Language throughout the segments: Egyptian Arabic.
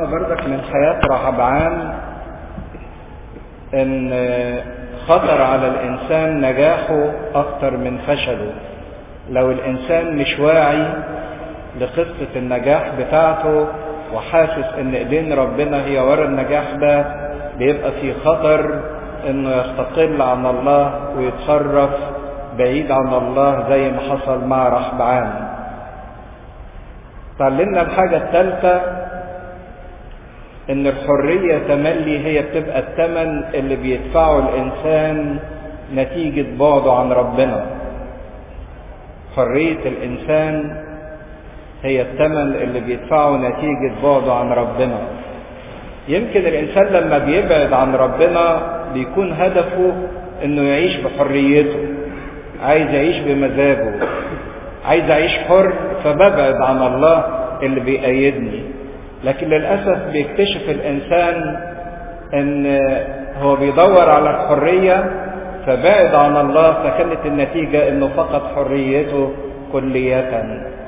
شفنا بردك من حياة رهبعان ان خطر على الانسان نجاحه اكتر من فشله لو الانسان مش واعي لقصة النجاح بتاعته وحاسس ان ايدين ربنا هي ورا النجاح ده بيبقى في خطر انه يستقل عن الله ويتصرف بعيد عن الله زي ما حصل مع رحبعان تعلمنا الحاجة الثالثة ان الحرية تملي هي بتبقى الثمن اللي بيدفعه الانسان نتيجة بعده عن ربنا حرية الانسان هي الثمن اللي بيدفعه نتيجة بعده عن ربنا يمكن الانسان لما بيبعد عن ربنا بيكون هدفه انه يعيش بحريته عايز يعيش بمزاجه عايز اعيش حر فببعد عن الله اللي بيأيدني لكن للأسف بيكتشف الإنسان إن هو بيدور على الحرية فبعد عن الله فكانت النتيجة إنه فقد حريته كلية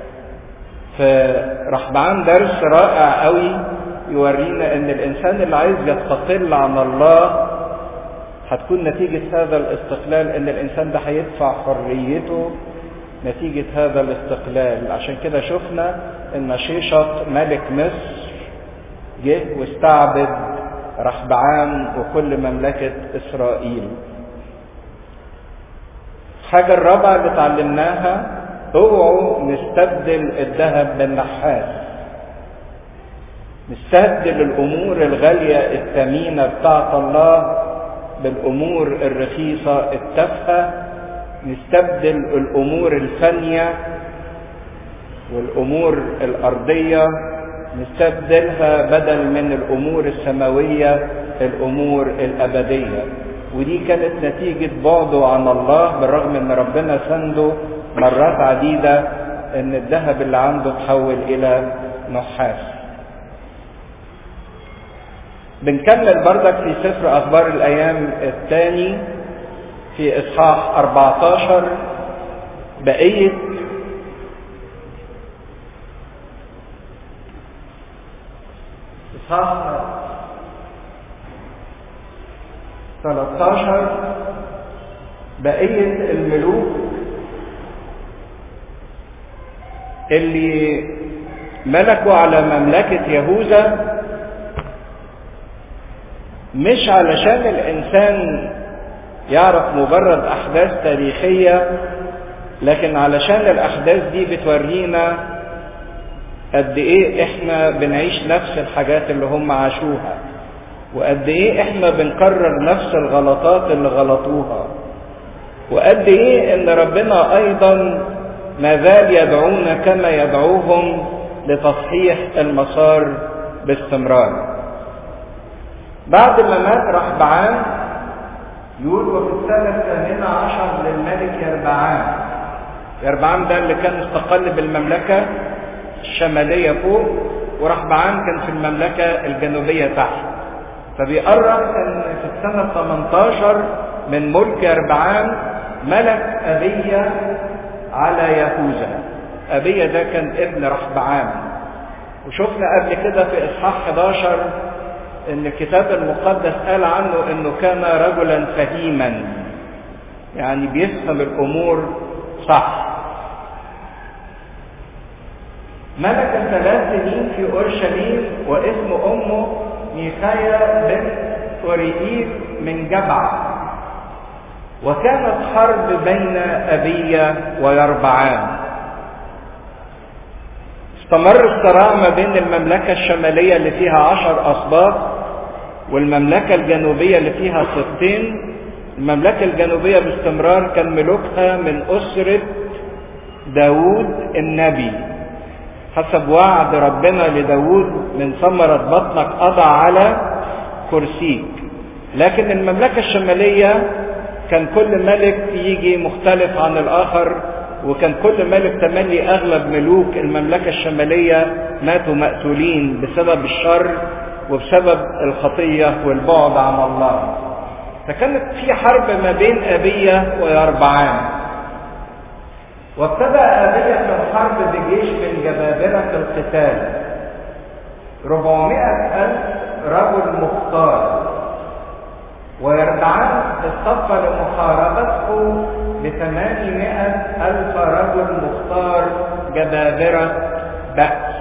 فرحبعان درس رائع قوي يورينا إن الإنسان اللي عايز يستقل عن الله هتكون نتيجة هذا الاستقلال إن الإنسان ده هيدفع حريته نتيجة هذا الاستقلال عشان كده شفنا ان شيشط ملك مصر جه واستعبد رحبعام وكل مملكة اسرائيل الحاجة الرابعة اللي اتعلمناها اوعوا نستبدل الذهب بالنحاس نستبدل الامور الغالية الثمينة بتاعت الله بالامور الرخيصة التافهة نستبدل الامور الفانيه والامور الارضيه نستبدلها بدل من الامور السماويه الامور الابديه ودي كانت نتيجه بعده عن الله بالرغم ان ربنا سنده مرات عديده ان الذهب اللي عنده تحول الى نحاس بنكمل بردك في سفر اخبار الايام الثاني في اصحاح 14 بقيه اصحاح 13 بقيه الملوك اللي ملكوا على مملكه يهوذا مش علشان الانسان يعرف مجرد احداث تاريخيه لكن علشان الاحداث دي بتورينا قد ايه احنا بنعيش نفس الحاجات اللي هم عاشوها وقد ايه احنا بنكرر نفس الغلطات اللي غلطوها وقد ايه ان ربنا ايضا ما زال يدعونا كما يدعوهم لتصحيح المسار باستمرار بعد ما مات رحبعان يقول وفي السنة الثامنة عشر للملك يربعام يربعام ده اللي كان استقل بالمملكة الشمالية فوق ورحبعام كان في المملكة الجنوبية تحت فبيقرب ان في السنة 18 من ملك يربعام ملك أبية على يهوذا أبية ده كان ابن رحبعام وشفنا قبل كده في إصحاح 11 ان الكتاب المقدس قال عنه انه كان رجلا فهيما يعني بيفهم الامور صح ملك ثلاث سنين في اورشليم واسم امه ميخايا بنت اوريئيل من جبع وكانت حرب بين ابيه ويربعام استمر الصراع ما بين المملكة الشمالية اللي فيها عشر أسباط والمملكة الجنوبية اللي فيها سبطين المملكة الجنوبية باستمرار كان ملوكها من أسرة داود النبي حسب وعد ربنا لداود من ثمرة بطنك قضى على كرسيك لكن المملكة الشمالية كان كل ملك يجي مختلف عن الآخر وكان كل ملك تملي اغلب ملوك المملكه الشماليه ماتوا مقتولين بسبب الشر وبسبب الخطيه والبعد عن الله فكانت في حرب ما بين ابيه ويربعام وابتدا ابيه الحرب بجيش من جبابره القتال 400 ألف رجل مختار ويرجعان الصف لمحاربته بثمانمائة ألف رجل مختار جبابرة بأس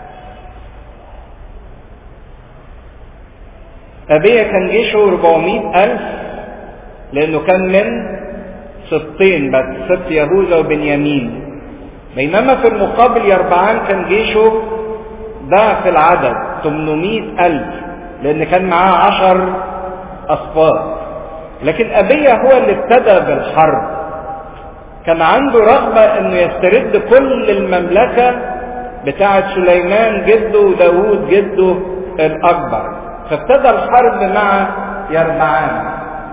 أبيه كان جيشه 400 ألف لأنه كان من سبطين بس سبط يهوذا وبنيامين بينما في المقابل يربعان كان جيشه ضعف العدد 800 ألف لأن كان معاه عشر أصفار لكن أبيه هو اللي ابتدى بالحرب كان عنده رغبة انه يسترد كل المملكة بتاعة سليمان جده وداود جده الأكبر فابتدى الحرب مع يربعان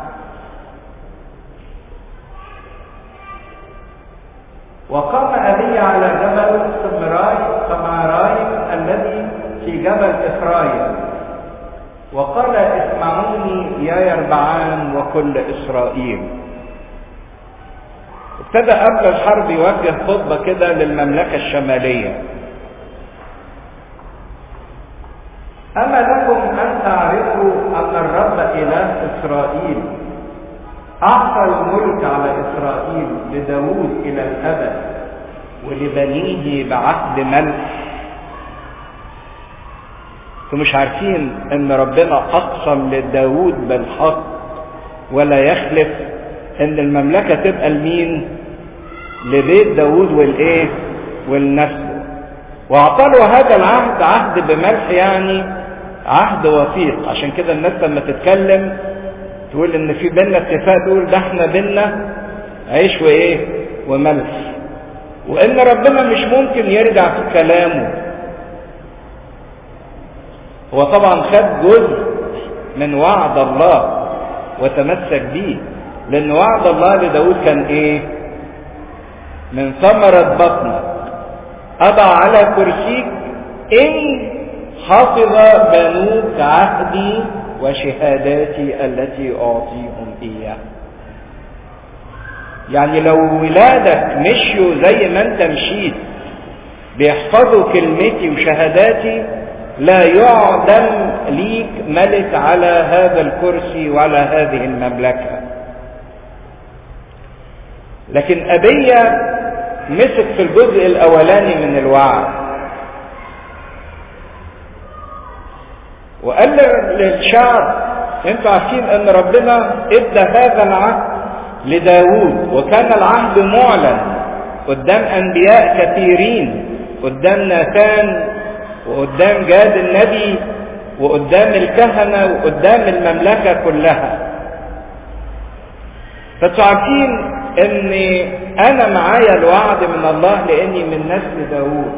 وقام أبي على جبل سمراي سماراي الذي في جبل إفرايم وقال اسمعوني يا يربعان وكل إسرائيل ابتدى قبل الحرب يوجه خطبة كده للمملكة الشمالية أما لكم أن تعرفوا أن الرب إله إسرائيل أعطى الملك على إسرائيل لداود إلى الأبد ولبنيه بعهد ملك انتوا مش عارفين ان ربنا اقسم لداود بالحق ولا يخلف ان المملكة تبقى لمين لبيت داود والايه والنسل واعطاله هذا العهد عهد بملح يعني عهد وثيق عشان كده الناس لما تتكلم تقول ان في بينا اتفاق تقول ده احنا بينا عيش وايه وملح وان ربنا مش ممكن يرجع في كلامه هو طبعا خد جزء من وعد الله وتمسك بيه لان وعد الله لداود كان ايه من ثمرة بطنك أضع على كرسيك إن حفظ بنوك عهدي وشهاداتي التي أعطيهم إياه يعني لو ولادك مشيوا زي ما انت مشيت بيحفظوا كلمتي وشهاداتي لا يعدم ليك ملك على هذا الكرسي وعلى هذه المملكة لكن أبية مسك في الجزء الأولاني من الوعد وقال للشعب انتوا عارفين ان ربنا ادى هذا العهد لداود وكان العهد معلن قدام انبياء كثيرين قدام ناتان وقدام جاد النبي وقدام الكهنة وقدام المملكة كلها فانتوا عارفين ان انا معايا الوعد من الله لاني من نسل داوود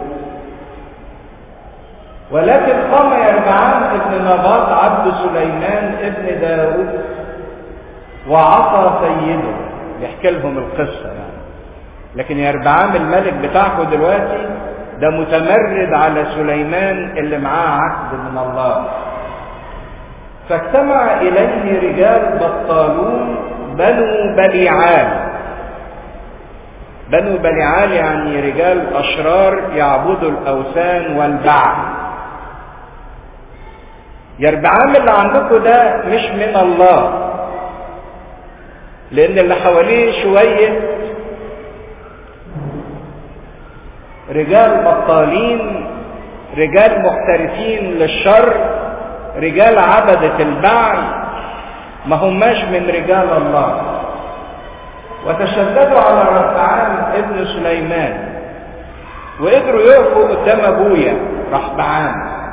ولكن قام يربعان ابن نباط عبد سليمان ابن داود وعصى سيده بيحكي لهم القصة يعني لكن يربعام الملك بتاعكم دلوقتي ده متمرد على سليمان اللي معاه عهد من الله فاجتمع إليه رجال بطالون بنو بليعال بنو بليعال يعني رجال أشرار يعبدوا الأوثان والبعل يربعام اللي عندكم ده مش من الله لأن اللي حواليه شوية رجال بطالين رجال محترفين للشر رجال عبدة البعل ما هماش من رجال الله وتشددوا على رفعان ابن سليمان وقدروا يقفوا قدام ابويا رحبعان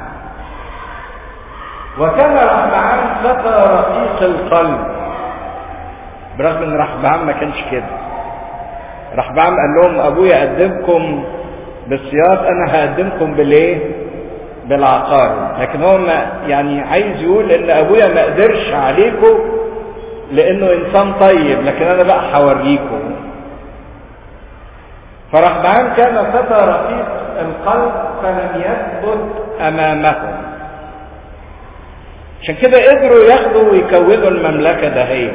وكان رحبعان فتى رقيق القلب برغم ان رحبعان ما كانش كده رحبعان قال لهم ابويا قدمكم بالسياط انا هقدمكم بالايه بالعقار لكن هو ما يعني عايز يقول ان ابويا ما قدرش عليكم لانه انسان طيب لكن انا بقى هوريكم فرحبعان كان فتى رقيق القلب فلم يثبت امامهم عشان كده قدروا ياخدوا ويكونوا المملكة دهية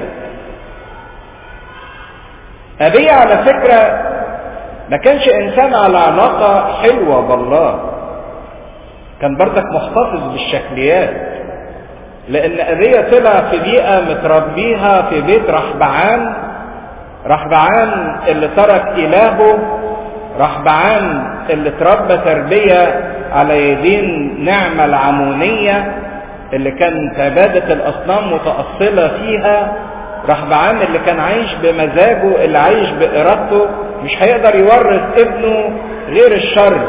أبي على فكرة ما كانش إنسان على علاقة حلوة بالله كان بردك محتفظ بالشكليات لان اريا طلع في بيئة متربيها في بيت رحبعان رحبعان اللي ترك الهه رحبعان اللي تربى تربية على يدين نعمة العمونية اللي كانت عبادة الأصنام متأصلة فيها رحبعان اللي كان عايش بمزاجه اللي عايش بإرادته مش هيقدر يورث ابنه غير الشر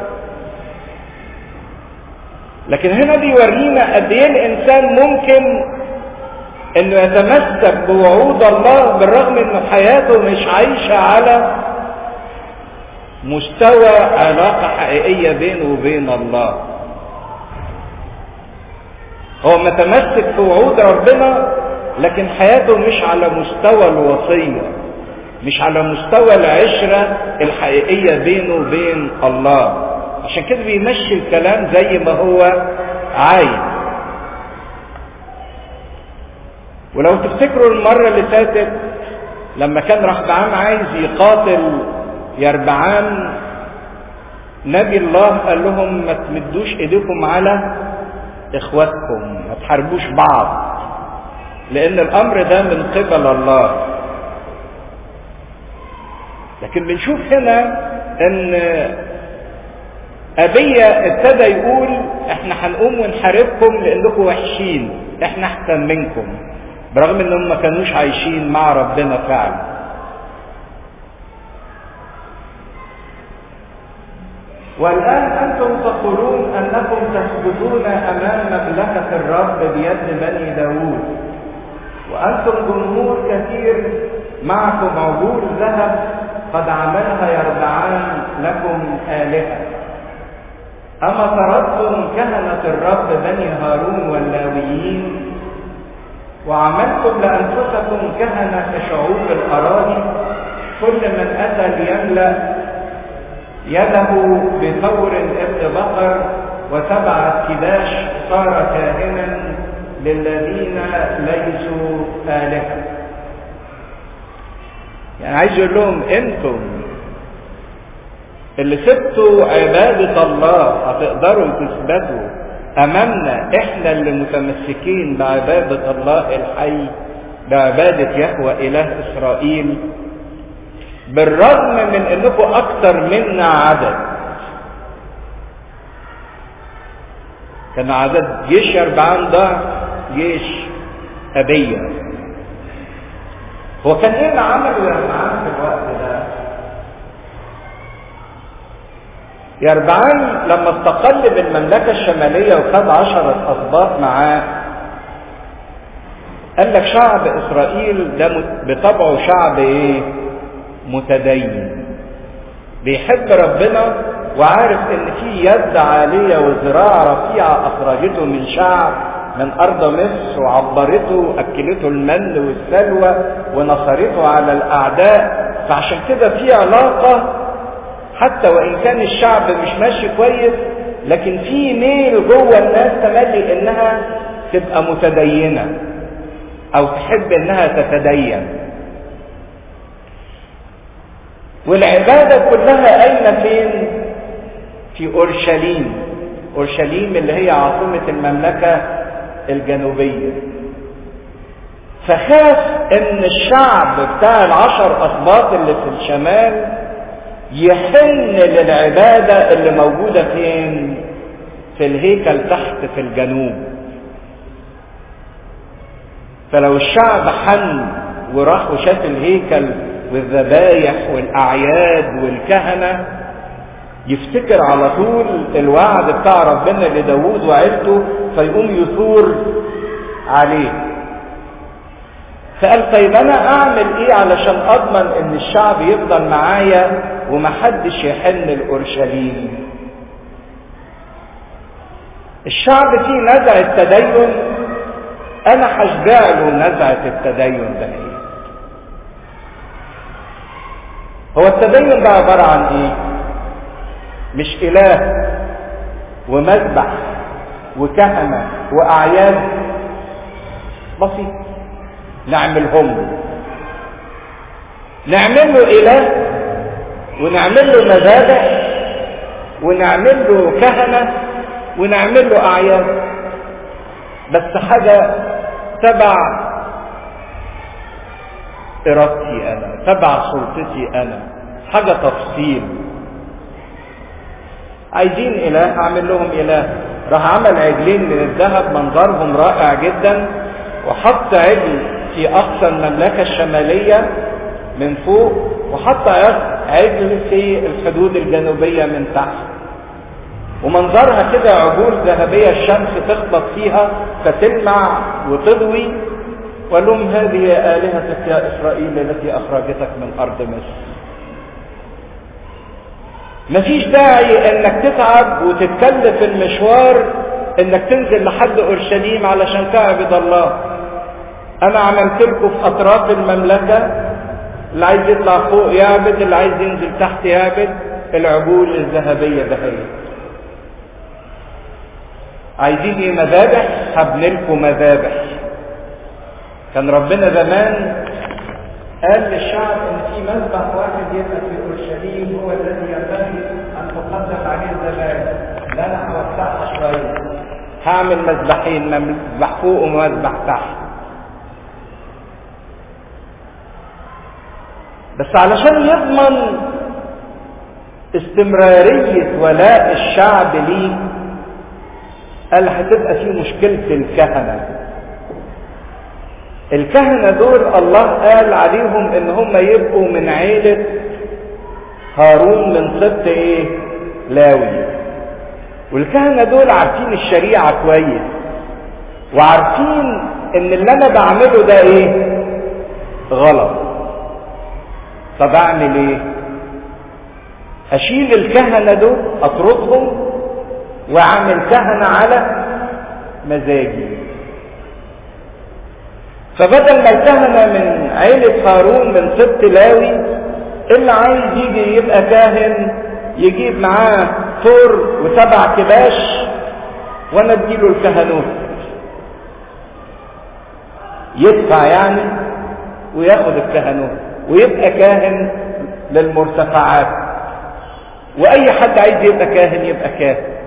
لكن هنا بيورينا قد ايه الانسان ممكن انه يتمسك بوعود الله بالرغم انه حياته مش عايشة على مستوى علاقة حقيقية بينه وبين الله هو متمسك في وعود ربنا لكن حياته مش على مستوى الوصية مش على مستوى العشرة الحقيقية بينه وبين الله عشان كده بيمشي الكلام زي ما هو عايز ولو تفتكروا المرة اللي فاتت لما كان رحبعام عايز يقاتل يربعام نبي الله قال لهم ما تمدوش ايديكم على اخواتكم ما تحاربوش بعض لان الامر ده من قبل الله لكن بنشوف هنا ان ابيا ابتدى يقول احنا هنقوم ونحاربكم لانكم وحشين احنا احسن منكم برغم انهم ما كانوش عايشين مع ربنا فعلا والآن أنتم تقولون أنكم تسجدون أمام مملكة الرب بيد بني داوود وأنتم جمهور كثير معكم عبور ذهب قد عملها يربعان لكم آلهة أما طردتم كهنة الرب بني هارون واللاويين وعملتم لأنفسكم كهنة كشعوب الأراضي كل من أتى ليملأ يده بثور ابن بقر وسبعة كباش صار كاهنا للذين ليسوا آلهة يعني عايز يقول لهم انتم اللي سبتوا عبادة الله هتقدروا تثبتوا أمامنا إحنا اللي متمسكين بعبادة الله الحي بعبادة يهوى إله إسرائيل بالرغم من انكم اكتر منا عدد كان عدد جيش يربعان ده جيش أبية هو كان ايه اللي عمله يربعان في الوقت ده يربعان لما استقل بالمملكة الشمالية وخد عشرة أسباط معاه قال لك شعب إسرائيل ده بطبعه شعب إيه؟ متدين بيحب ربنا وعارف ان في يد عالية وذراع رفيعة اخرجته من شعب من ارض مصر وعبرته اكلته المن والسلوى ونصرته على الاعداء فعشان كده في علاقة حتى وان كان الشعب مش ماشي كويس لكن في ميل جوه الناس تملي انها تبقى متدينة او تحب انها تتدين والعبادة كلها أين فين؟ في أورشليم أورشليم اللي هي عاصمة المملكة الجنوبية فخاف ان الشعب بتاع العشر أسباط اللي في الشمال يحن للعبادة اللي موجودة فين؟ في الهيكل تحت في الجنوب فلو الشعب حن وراح وشاف الهيكل والذبايح والأعياد والكهنة يفتكر على طول الوعد بتاع ربنا لداود وعيلته فيقوم يثور عليه فقال طيب انا اعمل ايه علشان اضمن ان الشعب يفضل معايا ومحدش يحن الاورشليم الشعب فيه نزع التدين انا هشبع له نزعه التدين ده ايه هو التدين ده عبارة عن ايه مش اله ومذبح وكهنة واعياد بسيط نعملهم له نعمل له اله ونعمل له مذابح ونعمل له كهنة ونعمل له اعياد بس حاجه تبع ارادتي انا تبع سلطتي انا حاجه تفصيل عايزين اله اعمل لهم اله راح عمل عجلين من الذهب منظرهم رائع جدا وحط عجل في اقصى المملكه الشماليه من فوق وحط عجل في الحدود الجنوبيه من تحت ومنظرها كده عجول ذهبيه الشمس تخبط فيها فتلمع وتضوي وقال لهم هذه الهتك يا اسرائيل التي اخرجتك من ارض مصر مفيش داعي انك تتعب وتتكلف المشوار انك تنزل لحد اورشليم علشان تعبد الله انا عملت لكم في اطراف المملكه اللي عايز يطلع فوق يعبد اللي عايز ينزل تحت يعبد العجول الذهبيه دهيت عايزين ايه مذابح هبني لكم مذابح كان ربنا زمان قال للشعب ان في مذبح واحد يبقى في اورشليم هو الذي ينبغي ان تقدم عليه الذبائح لا انا هوسعها شويه هعمل مذبحين مذبح فوق ومذبح تحت بس علشان يضمن استمرارية ولاء الشعب ليه قال هتبقى في مشكلة الكهنة الكهنة دول الله قال عليهم ان هم يبقوا من عيلة هارون من سبط ايه لاوي والكهنة دول عارفين الشريعة كويس وعارفين ان اللي انا بعمله ده ايه غلط طب اعمل ايه اشيل الكهنة دول اطردهم واعمل كهنة على مزاجي فبدل ما الكهنة من عيلة هارون من سبط لاوي اللي عايز يجي يبقى كاهن يجيب معاه ثور وسبع كباش وانا اديله الكهنوت يدفع يعني وياخد الكهنوت ويبقى كاهن للمرتفعات واي حد عايز يبقى كاهن يبقى كاهن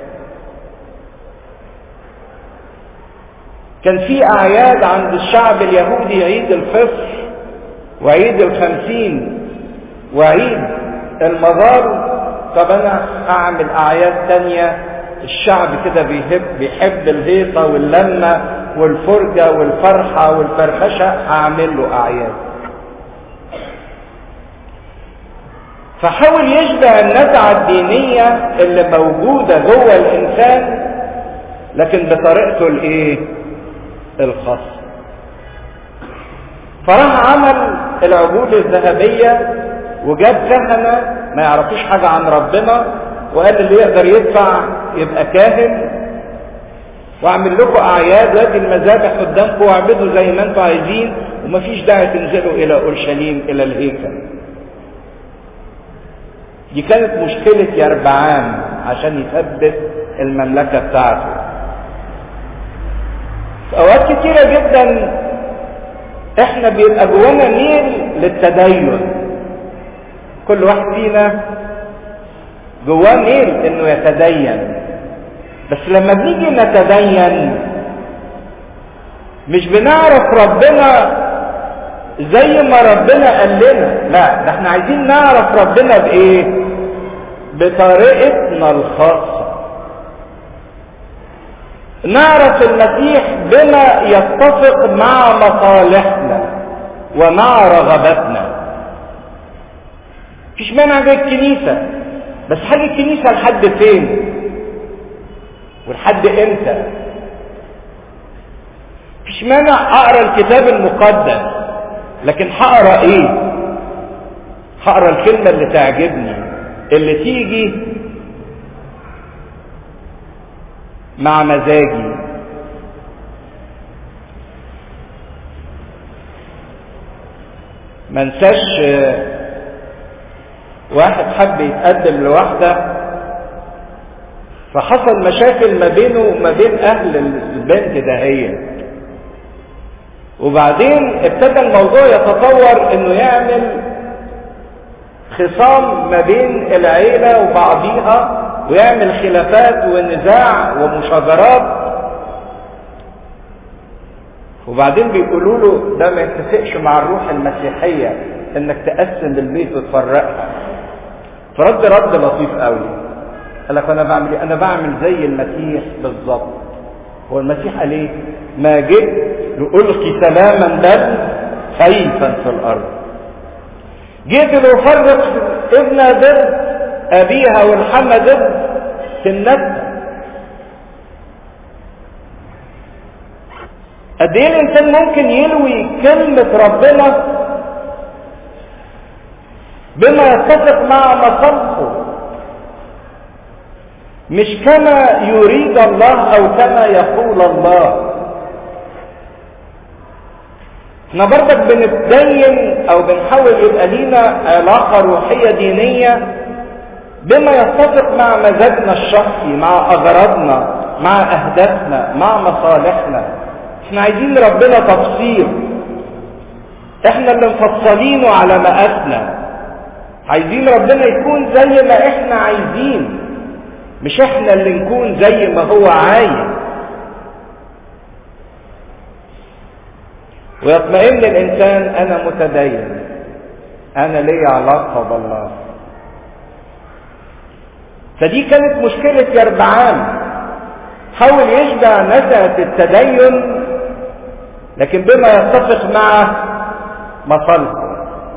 كان في اعياد عند الشعب اليهودي عيد الفطر وعيد الخمسين وعيد المظار طب انا اعمل اعياد تانية الشعب كده بيحب بيحب الهيصة واللمة والفرجة والفرحة والفرفشة هعمل له اعياد فحاول يشبع النزعة الدينية اللي موجودة جوه الانسان لكن بطريقته الايه الخاصة فراح عمل العجول الذهبية وجاب كهنة ما يعرفوش حاجة عن ربنا وقال اللي يقدر يدفع يبقى كاهن واعمل لكم اعياد وادي المذابح قدامكم واعبدوا زي ما انتم عايزين ومفيش داعي تنزلوا الى اورشليم الى الهيكل دي كانت مشكلة يربعام عشان يثبت المملكة بتاعته في اوقات كتيرة جدا احنا بيبقى جوانا ميل للتدين كل واحد فينا جواه ميل انه يتدين بس لما بنيجي نتدين مش بنعرف ربنا زي ما ربنا قال لنا لا ده احنا عايزين نعرف ربنا بايه بطريقتنا الخاصة نعرف المسيح بما يتفق مع مصالحنا ومع رغباتنا مفيش مانع جاي الكنيسة بس حاجة الكنيسة لحد فين ولحد امتى مفيش مانع اقرا الكتاب المقدس لكن هقرا ايه هقرا الكلمة اللي تعجبني اللي تيجي مع مزاجي ما انساش واحد حب يتقدم لواحدة فحصل مشاكل ما بينه وما بين اهل البنت دهية وبعدين ابتدى الموضوع يتطور انه يعمل خصام ما بين العيلة وبعضيها ويعمل خلافات ونزاع ومشاجرات وبعدين بيقولوا له ده ما يتفقش مع الروح المسيحية انك تقسم البيت وتفرقها فرد رد لطيف قوي قال لك انا بعمل ايه؟ انا بعمل زي المسيح بالظبط هو المسيح قال ايه؟ ما جئت لألقي سلاما بل خيفا في الارض جئت لأفرق ابنها ضد ابيها والحمى ضد سنتها قد ايه الانسان ممكن يلوي كلمة ربنا بما يتفق مع مصالحه مش كما يريد الله او كما يقول الله احنا برضك بنتدين او بنحاول يبقى لينا علاقة روحية دينية بما يتفق مع مزاجنا الشخصي مع اغراضنا مع اهدافنا مع مصالحنا احنا عايزين ربنا تفصيل احنا اللي مفصلينه على مقاسنا عايزين ربنا يكون زي ما احنا عايزين مش احنا اللي نكون زي ما هو عايز ويطمئن الانسان انا متدين انا لي علاقة بالله فدي كانت مشكلة يربعان حاول يشبع نزعة التدين لكن بما يتفق مع مصالحه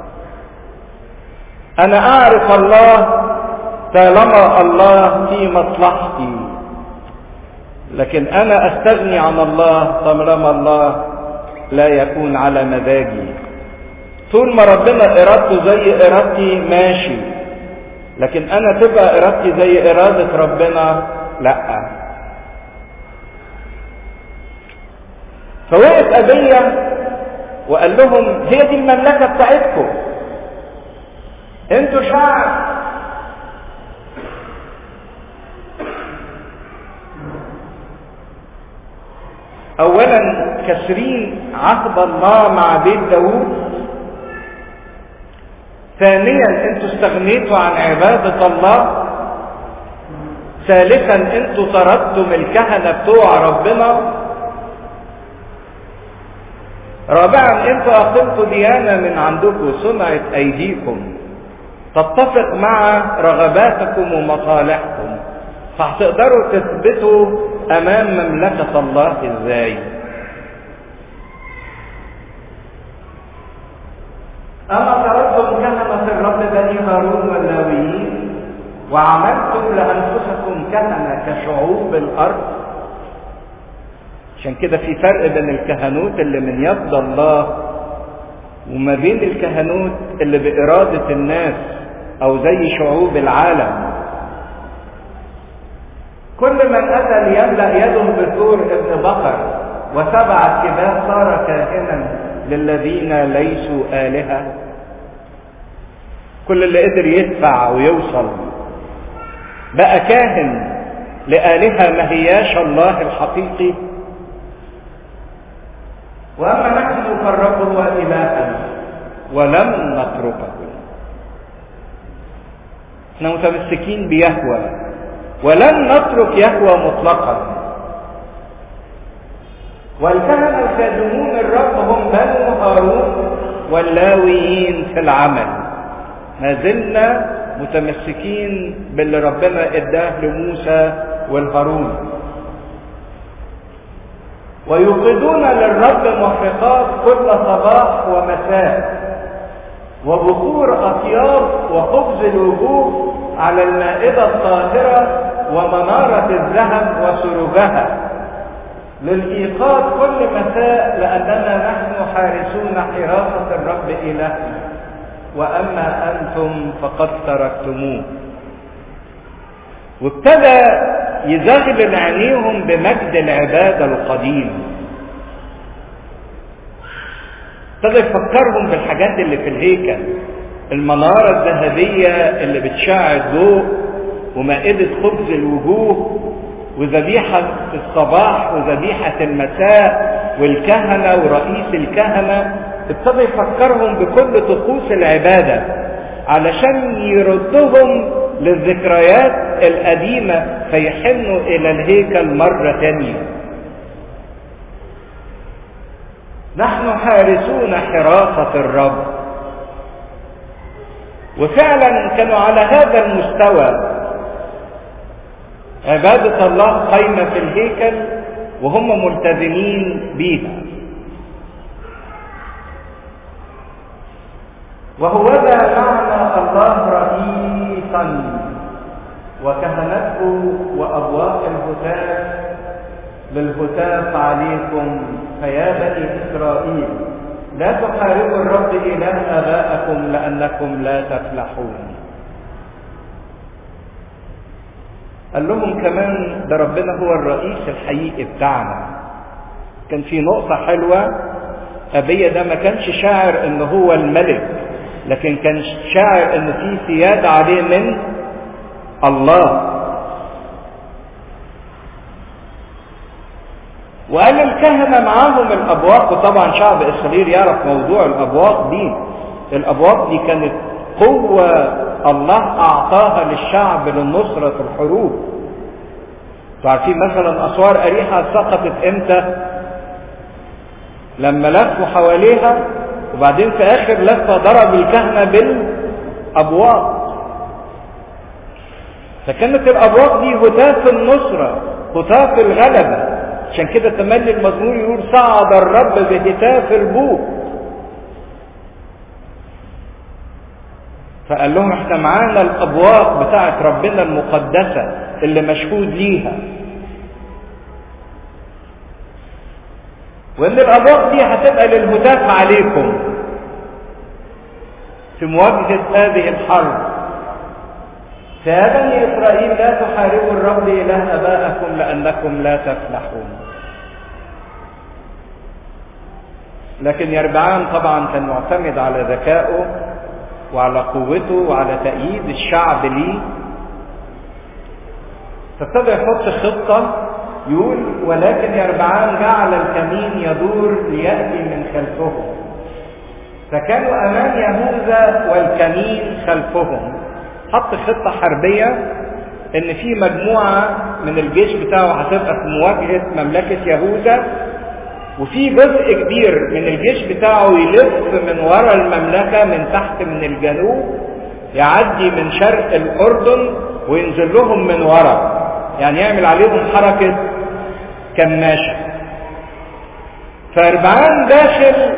انا اعرف الله طالما الله في مصلحتي لكن انا استغني عن الله طالما الله لا يكون على مزاجي طول ما ربنا ارادته زي ارادتي ماشي لكن انا تبقى ارادتي زي اراده ربنا لا فوقف ابيه وقال لهم هي دي المملكه بتاعتكم انتوا شعب اولا كسرين عهد الله مع بيت داوود ثانيا انتوا استغنيتوا عن عبادة الله ثالثا انتوا طردتم الكهنة بتوع ربنا رابعا انتوا اقمتوا ديانة من عندكم صنعت ايديكم تتفق مع رغباتكم ومصالحكم فهتقدروا تثبتوا امام مملكة الله ازاي اما تركتم كهنة الرب بني هارون واللاويين وعملتم لانفسكم كهنة كشعوب الارض عشان كده في فرق بين الكهنوت اللي من يد الله وما بين الكهنوت اللي بإرادة الناس أو زي شعوب العالم كل من أتى ليملأ يده بثور ابن بقر وسبعة كباب صار كاهنا للذين ليسوا آلهة كل اللي قدر يدفع ويوصل بقى كاهن لآلهة ما هياش الله الحقيقي وأما نحن فالرب هو إلها ولم نتركه احنا متمسكين بيهوى ولن نترك يهوى مطلقا والكهنة الخادمون الرب هم بنو هارون واللاويين في العمل ما زلنا متمسكين باللي ربنا اداه لموسى والهارون ويوقدون للرب محرقات كل صباح ومساء وبخور اطياب وخبز الوجوه على المائدة الطاهرة ومنارة الذهب وسروجها للإيقاظ كل مساء لأننا نحن حارسون حراسة الرب إلهنا وأما أنتم فقد تركتموه وابتدى يزغلل عينيهم بمجد العبادة القديم ابتدى يفكرهم بالحاجات اللي في الهيكل المنارة الذهبية اللي بتشع الضوء ومائدة خبز الوجوه وذبيحة الصباح وذبيحة المساء والكهنة ورئيس الكهنة ابتدى يفكرهم بكل طقوس العبادة علشان يردهم للذكريات القديمة فيحنوا إلى الهيكل مرة تانية نحن حارسون حراسة الرب وفعلا كانوا على هذا المستوى عبادة الله قايمة في الهيكل وهم ملتزمين بيها وهوذا معنى الله رئيسا وكهنته وأبواق الهتاف للهتاف عليكم فيا بني إسرائيل لا تحاربوا الرب إله آبائكم لأنكم لا تفلحون قال لهم كمان ده ربنا هو الرئيس الحقيقي بتاعنا كان في نقطة حلوة أبية ده ما كانش شاعر إن هو الملك لكن كان شاعر إن في سيادة عليه من الله وقال الكهنة معاهم الأبواق وطبعا شعب إسرائيل يعرف موضوع الأبواق دي الأبواق دي كانت قوة الله أعطاها للشعب للنصرة في الحروب عارفين مثلا أسوار أريحة سقطت إمتى؟ لما لفوا حواليها وبعدين في آخر لفة ضرب الكهنة بالأبواق فكانت الأبواق دي هتاف النصرة هتاف الغلبة عشان كده تملي المزمور يقول صعد الرب بهتاف البوق فقال لهم احنا معانا الابواق بتاعت ربنا المقدسة اللي مشهود ليها وان الابواق دي هتبقى للهتاف عليكم في مواجهة هذه الحرب فيا بني إسرائيل لا تحاربوا الرب إله أبائكم لأنكم لا تفلحون لكن يربعام طبعا كان معتمد على ذكائه وعلى قوته وعلى تأييد الشعب ليه فابتدى يحط خطة يقول ولكن يربعام جعل الكمين يدور ليأتي من خلفهم فكانوا أمام يهوذا والكمين خلفهم حط خطة حربية ان في مجموعة من الجيش بتاعه هتبقى في مواجهة مملكة يهوذا وفي جزء كبير من الجيش بتاعه يلف من ورا المملكة من تحت من الجنوب يعدي من شرق الأردن وينزل لهم من ورا يعني يعمل عليهم حركة كماشة فأربعان داخل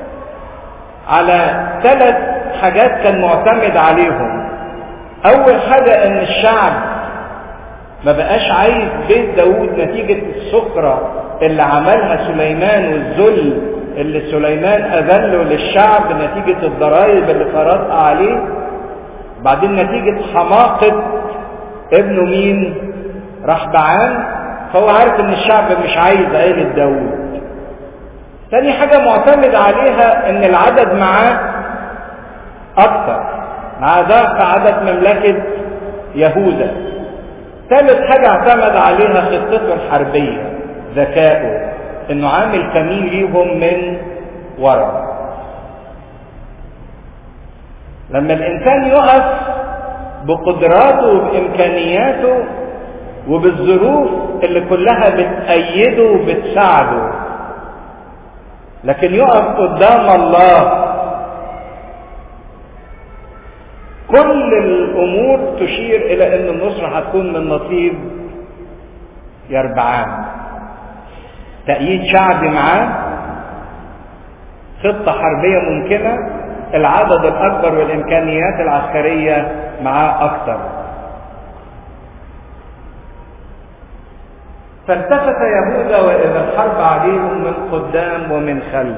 على ثلاث حاجات كان معتمد عليهم اول حاجة ان الشعب ما بقاش عايز بيت داود نتيجة السكرة اللي عملها سليمان والذل اللي سليمان اذله للشعب نتيجة الضرائب اللي فرضها عليه بعدين نتيجة حماقة ابنه مين رحبعان فهو عارف ان الشعب مش عايز عيلة داود تاني حاجة معتمد عليها ان العدد معاه اكتر مع ضعف عدد مملكة يهوذا ثالث حاجة اعتمد عليها خطته الحربية ذكائه انه عامل كمين ليهم من ورا لما الانسان يقف بقدراته وبامكانياته وبالظروف اللي كلها بتأيده وبتساعده لكن يقف قدام الله كل الامور تشير الى ان النصرة هتكون من نصيب يربعان تأييد شعبي معاه خطة حربية ممكنة العدد الأكبر والإمكانيات العسكرية معاه أكثر فالتفت يهوذا وإذا الحرب عليهم من قدام ومن خلف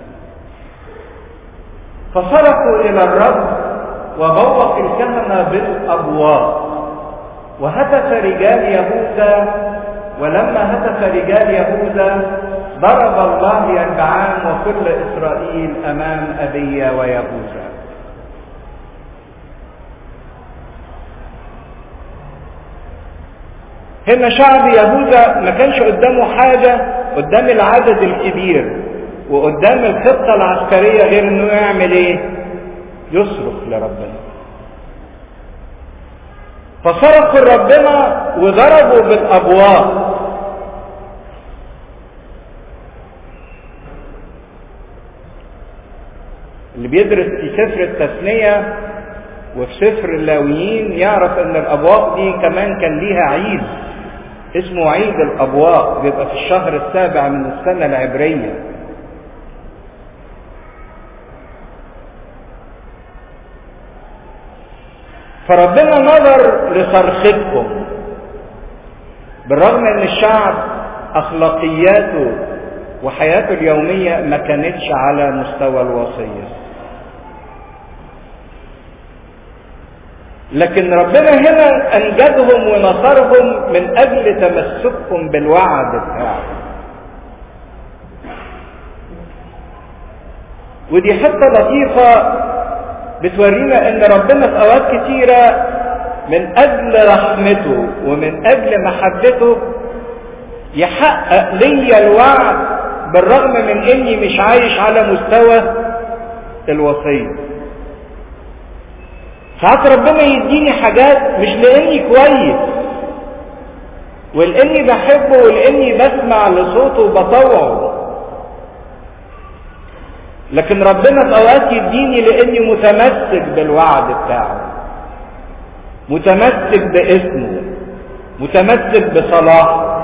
فصرفوا إلى الرب وبوق الكهنة بالأبواق وهتف رجال يهوذا ولما هتف رجال يهوذا ضرب الله يربعام وكل إسرائيل أمام أبيا ويهوذا هنا شعب يهوذا ما كانش قدامه حاجة قدام العدد الكبير وقدام الخطة العسكرية غير انه يعمل ايه يصرخ لربنا فصرخوا ربنا وضربوا بالابواق اللي بيدرس في سفر التثنية وفي سفر اللاويين يعرف ان الابواق دي كمان كان ليها عيد اسمه عيد الابواق بيبقى في الشهر السابع من السنة العبرية فربنا نظر لصرختكم بالرغم ان الشعب اخلاقياته وحياته اليومية ما كانتش على مستوى الوصية لكن ربنا هنا انجدهم ونصرهم من اجل تمسكهم بالوعد بتاعه ودي حته لطيفه بتورينا ان ربنا في اوقات كتيره من اجل رحمته ومن اجل محبته يحقق لي الوعد بالرغم من اني مش عايش على مستوى الوصيه ساعات ربنا يديني حاجات مش لاني كويس ولاني بحبه ولاني بسمع لصوته وبطوعه لكن ربنا في اوقات يديني لاني متمسك بالوعد بتاعه متمسك باسمه متمسك بصلاحه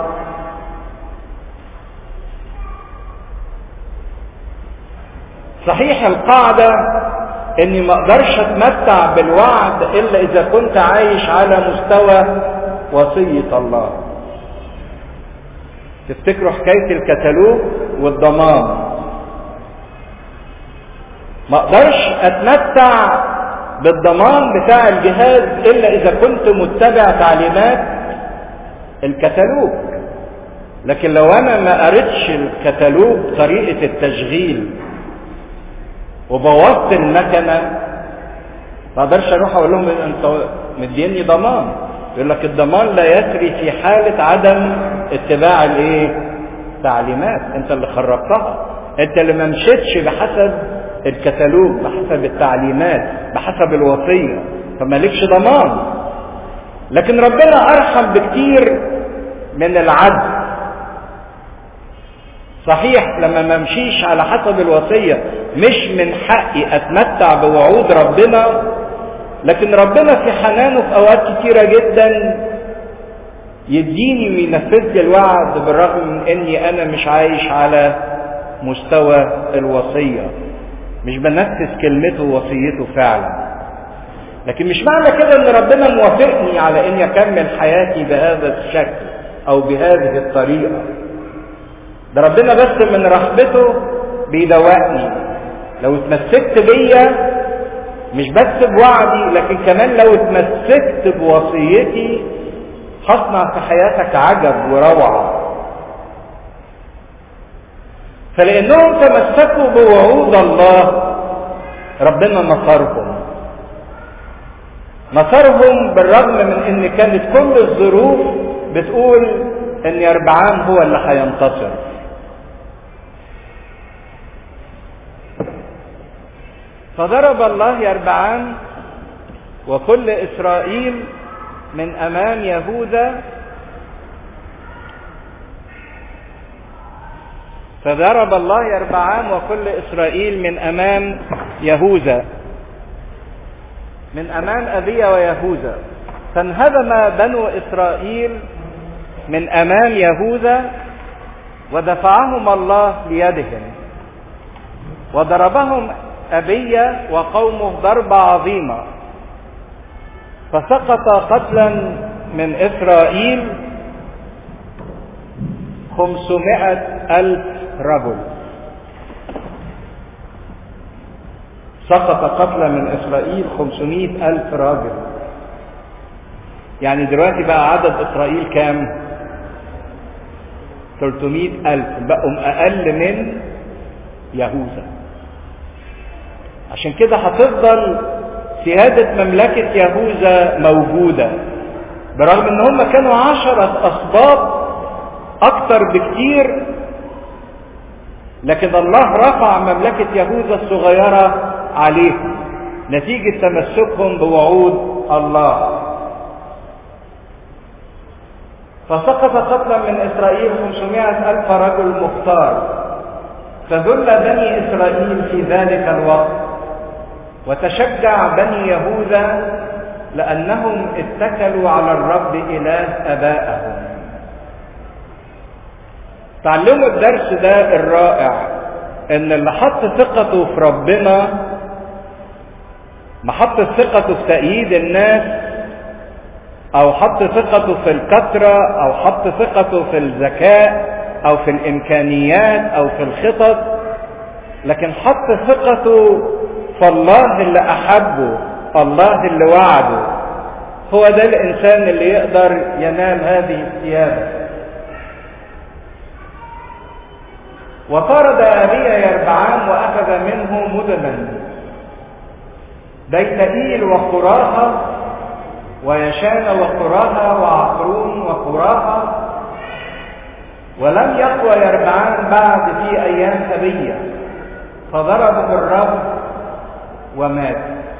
صحيح القاعده اني ما اقدرش اتمتع بالوعد الا اذا كنت عايش على مستوى وصية الله تفتكروا حكاية الكتالوج والضمان ما اقدرش اتمتع بالضمان بتاع الجهاز الا اذا كنت متبع تعليمات الكتالوج لكن لو انا ما قريتش الكتالوج طريقة التشغيل وبوظت المكنه ما اقدرش اروح اقول لهم انت مديني ضمان يقول لك الضمان لا يسري في حاله عدم اتباع الايه تعليمات انت اللي خربتها انت اللي ما مشيتش بحسب الكتالوج بحسب التعليمات بحسب الوصيه فمالكش ضمان لكن ربنا ارحم بكتير من العدل صحيح لما ما امشيش على حسب الوصية مش من حقي اتمتع بوعود ربنا لكن ربنا في حنانه في اوقات كتيرة جدا يديني وينفذ لي الوعد بالرغم من اني انا مش عايش على مستوى الوصية مش بنفذ كلمته ووصيته فعلا لكن مش معنى كده ان ربنا موافقني على اني اكمل حياتي بهذا الشكل او بهذه الطريقه ده ربنا بس من رحمته بيدوقني لو اتمسكت بيا مش بس بوعدي لكن كمان لو اتمسكت بوصيتي هصنع في حياتك عجب وروعة فلأنهم تمسكوا بوعود الله ربنا نصرهم نصرهم بالرغم من ان كانت كل الظروف بتقول ان يربعام هو اللي هينتصر فضرب الله يربعام وكل اسرائيل من امام يهوذا فضرب الله يربعام وكل اسرائيل من امام يهوذا من امام ابيا ويهوذا فانهزم بنو اسرائيل من امام يهوذا ودفعهم الله بيدهم وضربهم أبية وقومه ضربة عظيمة فسقط قتلا من إسرائيل خمسمائة ألف رجل سقط قتلا من إسرائيل خمسمائة ألف راجل يعني دلوقتي بقى عدد إسرائيل كام 300 ألف بقوا أقل من يهوذا عشان كده هتفضل سيادة مملكة يهوذا موجودة برغم ان هم كانوا عشرة اسباط اكتر بكتير لكن الله رفع مملكة يهوذا الصغيرة عليهم نتيجة تمسكهم بوعود الله فسقط قتلا من إسرائيل 500 ألف رجل مختار فذل بني إسرائيل في ذلك الوقت وتشجع بني يهوذا لأنهم اتكلوا على الرب إله أبائهم تعلموا الدرس ده الرائع ان اللي حط ثقته في ربنا ما حط ثقته في تأييد الناس او حط ثقته في الكثرة او حط ثقته في الذكاء او في الامكانيات او في الخطط لكن حط ثقته في الله اللي احبه الله اللي وعده هو ده الانسان اللي يقدر ينال هذه السياده وطرد ابي يربعام واخذ منه مدنا بيتئيل وقراها ويشان وقراها وعقرون وقراها ولم يقوى يربعام بعد في ايام ابيه فضربه الرب ومات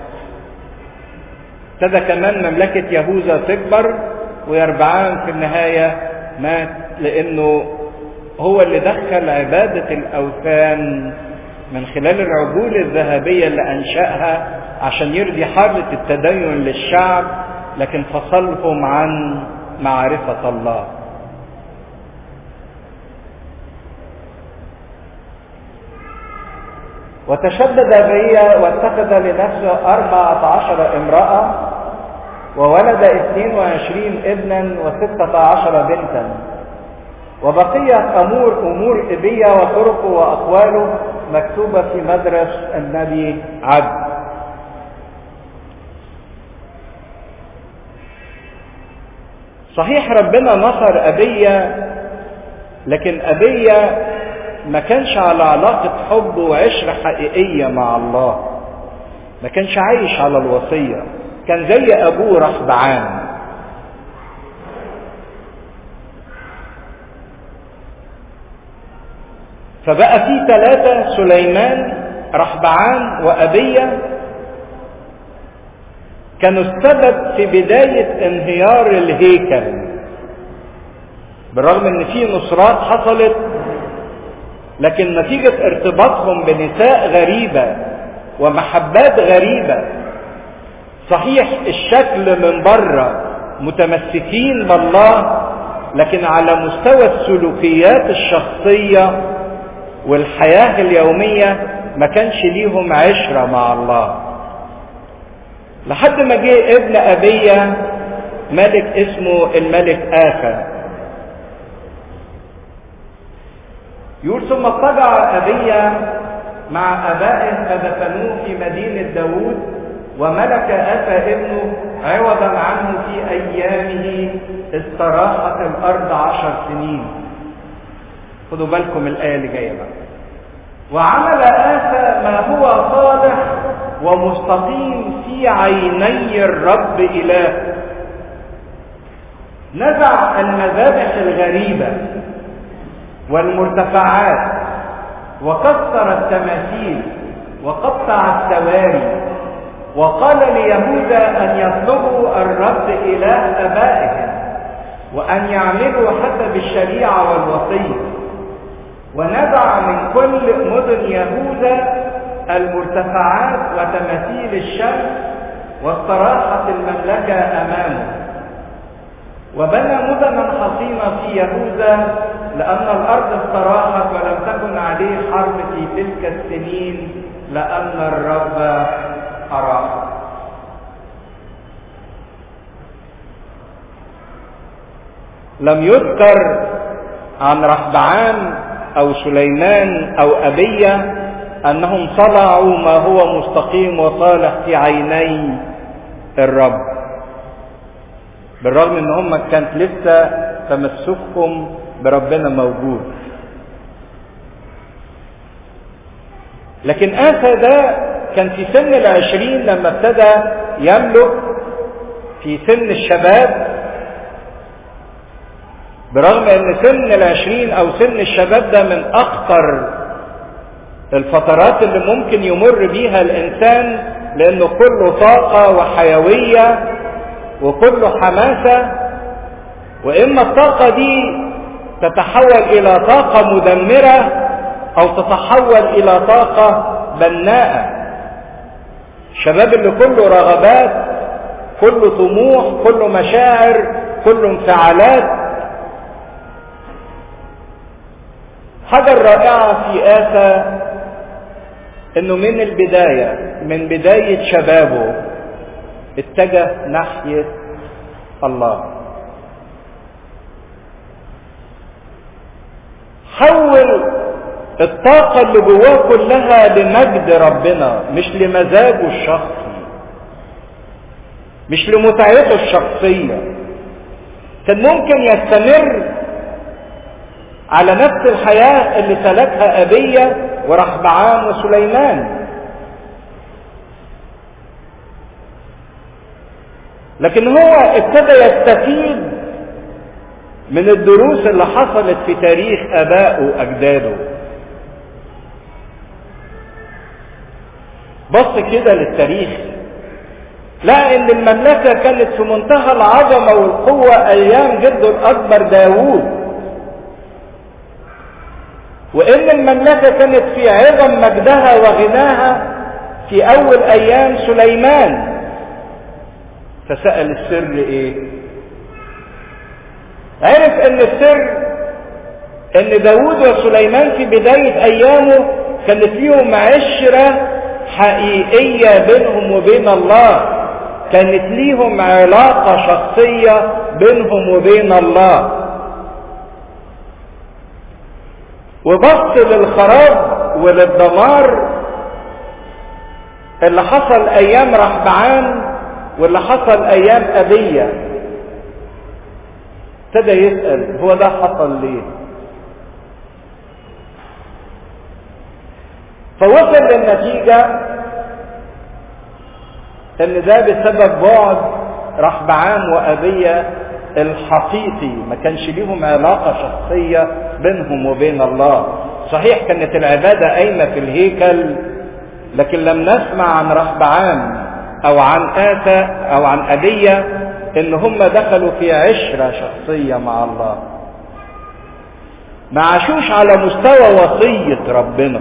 ابتدى كمان مملكة يهوذا تكبر ويربعام في النهاية مات لأنه هو اللي دخل عبادة الأوثان من خلال العجول الذهبية اللي أنشأها عشان يرضي حالة التدين للشعب لكن فصلهم عن معرفة الله وتشدد بي واتخذ لنفسه أربعة عشر امرأة وولد اثنين وعشرين ابنا وستة عشر بنتا وبقية أمور أمور إبية وطرقه وأقواله مكتوبة في مدرس النبي عبد صحيح ربنا نصر أبية لكن أبية ما كانش على علاقة حب وعشرة حقيقية مع الله ما كانش عايش على الوصية كان زي أبوه رحبعان فبقى في ثلاثة سليمان رحبعان وأبية كانوا السبب في بداية انهيار الهيكل بالرغم ان في نصرات حصلت لكن نتيجة ارتباطهم بنساء غريبة ومحبات غريبة صحيح الشكل من بره متمسكين بالله لكن على مستوى السلوكيات الشخصية والحياة اليومية ما كانش ليهم عشرة مع الله لحد ما جه ابن أبية ملك اسمه الملك آخر يقول ثم اضطجع أبية مع أبائه فدفنوه في مدينة داوود وملك أتى ابنه عوضا عنه في أيامه استراحت الأرض عشر سنين خدوا بالكم الآية اللي جاية بقى وعمل آسى ما هو صالح ومستقيم في عيني الرب إله نزع المذابح الغريبة والمرتفعات وكسر التماثيل وقطع السواري وقال ليهوذا أن يطلبوا الرب إله أبائهم وأن يعملوا حسب الشريعة والوصية ونزع من كل مدن يهوذا المرتفعات وتماثيل الشمس واستراحت المملكة أمامه وبنى مدنا حصينة في يهوذا لأن الأرض استراحت ولم تكن عليه حرب في تلك السنين لأن الرب أراح لم يذكر عن رحبعام أو سليمان أو أبية أنهم صنعوا ما هو مستقيم وصالح في عيني الرب بالرغم ان هم كانت لسه تمسكهم بربنا موجود لكن آسى ده كان في سن العشرين لما ابتدى يملك في سن الشباب برغم ان سن العشرين او سن الشباب ده من اخطر الفترات اللي ممكن يمر بيها الانسان لانه كله طاقة وحيوية وكله حماسة واما الطاقة دي تتحول الى طاقة مدمرة او تتحول الى طاقة بناءة الشباب اللي كله رغبات كله طموح كله مشاعر كله انفعالات حاجة الرائعة في آسى انه من البداية من بداية شبابه اتجه ناحية الله حول الطاقة اللي جواه كلها لمجد ربنا مش لمزاجه الشخصي مش لمتعته الشخصية كان ممكن يستمر على نفس الحياة اللي سلكها أبية ورحبعام وسليمان لكن هو ابتدى يستفيد من الدروس اللي حصلت في تاريخ ابائه واجداده بص كده للتاريخ لقى ان المملكة كانت في منتهى العظمة والقوة ايام جده الاكبر داوود وان المملكة كانت في عظم مجدها وغناها في اول ايام سليمان فسأل السر ايه عرف ان السر ان داود وسليمان في بداية ايامه كانت ليهم عشرة حقيقية بينهم وبين الله كانت ليهم علاقة شخصية بينهم وبين الله وبص للخراب وللدمار اللي حصل ايام رحبعان واللي حصل ايام ابيه ابتدى يسأل هو ده حصل ليه فوصل للنتيجة ان ده بسبب بعد رحبعام وأبية الحقيقي ما كانش ليهم علاقة شخصية بينهم وبين الله صحيح كانت العبادة قايمة في الهيكل لكن لم نسمع عن رحبعام او عن آسى او عن أبية ان هم دخلوا في عشرة شخصية مع الله ما عاشوش على مستوى وصية ربنا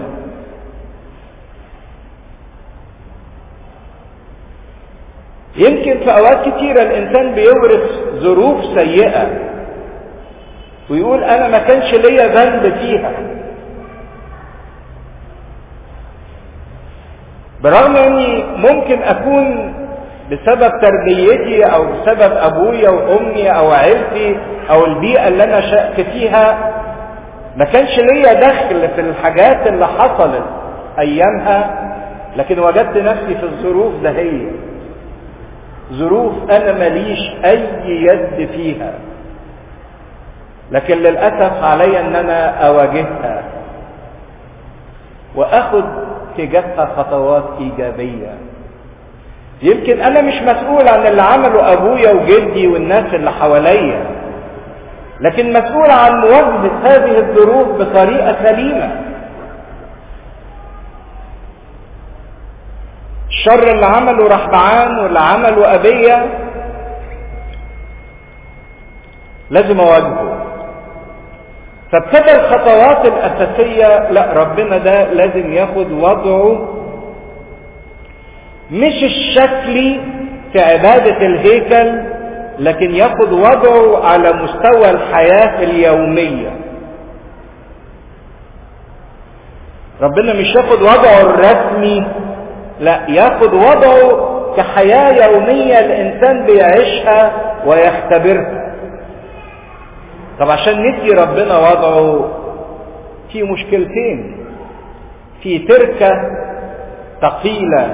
يمكن في اوقات كتيرة الانسان بيورث ظروف سيئة ويقول انا ما كانش ليا ذنب فيها برغم اني ممكن اكون بسبب تربيتي او بسبب ابويا وامي او عيلتي او البيئه اللي انا شأت فيها ما كانش ليا دخل في الحاجات اللي حصلت ايامها لكن وجدت نفسي في الظروف دهية ظروف انا ماليش اي يد فيها لكن للاسف علي ان انا اواجهها واخد تجاهها خطوات ايجابيه يمكن انا مش مسؤول عن اللي عمله ابويا وجدي والناس اللي حواليا لكن مسؤول عن مواجهه هذه الظروف بطريقه سليمه الشر اللي عمله رحبعان واللي عمله ابية لازم اواجهه فابتدى الخطوات الاساسيه لا ربنا ده لازم ياخد وضعه مش الشكلي في عبادة الهيكل لكن ياخد وضعه على مستوى الحياة اليومية ربنا مش ياخد وضعه الرسمي لا ياخد وضعه كحياة يومية الإنسان بيعيشها ويختبرها طب عشان ندي ربنا وضعه في مشكلتين في تركة ثقيلة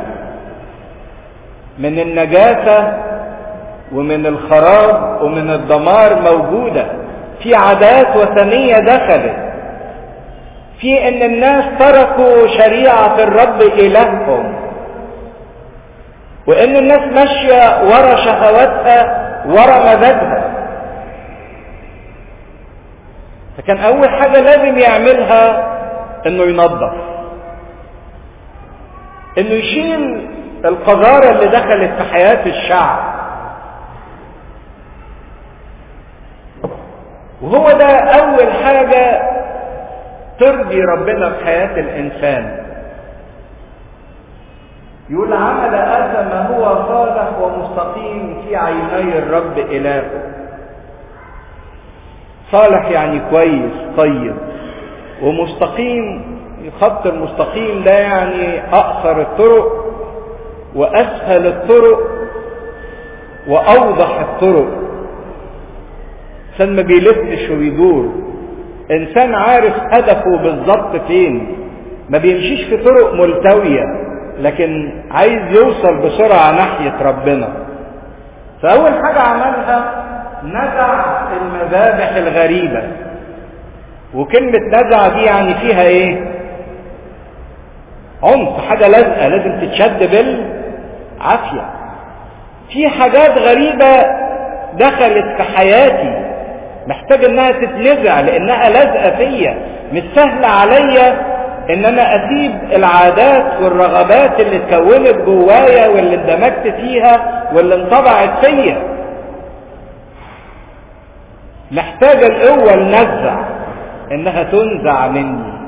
من النجاسة ومن الخراب ومن الدمار موجودة في عادات وثنية دخلت في ان الناس تركوا شريعة الرب الههم وان الناس ماشية ورا شهواتها ورا مزاجها فكان اول حاجة لازم يعملها انه ينظف انه يشيل القذارة اللي دخلت في حياة الشعب وهو ده اول حاجة ترضي ربنا في حياة الانسان يقول عمل آدم ما هو صالح ومستقيم في عيني الرب إلهه صالح يعني كويس طيب ومستقيم الخط المستقيم ده يعني أقصر الطرق وأسهل الطرق وأوضح الطرق إنسان ما بيلفش ويدور إنسان عارف هدفه بالظبط فين ما بيمشيش في طرق ملتوية لكن عايز يوصل بسرعة ناحية ربنا فأول حاجة عملها نزع المذابح الغريبة وكلمة نزع دي يعني فيها ايه عنف حاجة لازقة لازم تتشد بالعافية في حاجات غريبة دخلت في حياتي محتاج انها تتنزع لانها لازقة فيا مش سهل عليا ان انا اسيب العادات والرغبات اللي اتكونت جوايا واللي اندمجت فيها واللي انطبعت فيا محتاجة القوة النزع انها تنزع مني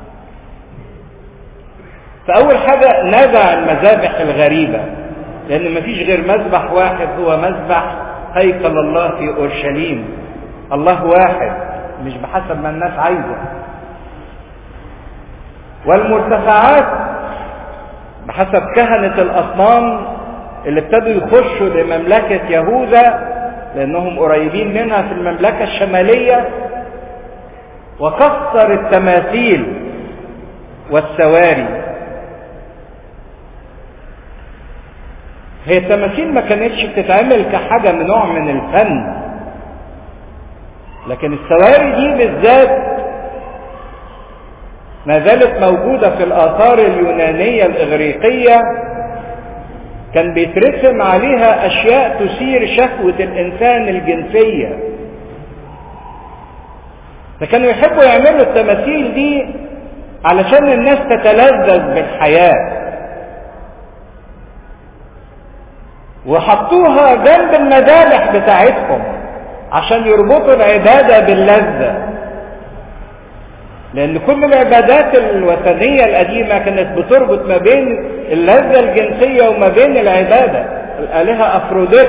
فاول حاجة نزع المذابح الغريبة لان مفيش غير مذبح واحد هو مذبح هيكل الله في اورشليم الله واحد مش بحسب ما الناس عايزه والمرتفعات بحسب كهنة الأصنام اللي ابتدوا يخشوا لمملكة يهوذا لأنهم قريبين منها في المملكة الشمالية وكسر التماثيل والسواري هي التماثيل ما كانتش بتتعمل كحاجة من نوع من الفن لكن السواري دي بالذات ما زالت موجودة في الآثار اليونانية الإغريقية كان بيترسم عليها أشياء تثير شهوة الإنسان الجنسية فكانوا يحبوا يعملوا التماثيل دي علشان الناس تتلذذ بالحياة وحطوها جنب المذابح بتاعتهم عشان يربطوا العبادة باللذة لأن كل العبادات الوثنية القديمة كانت بتربط ما بين اللذة الجنسية وما بين العبادة الآلهة أفروديت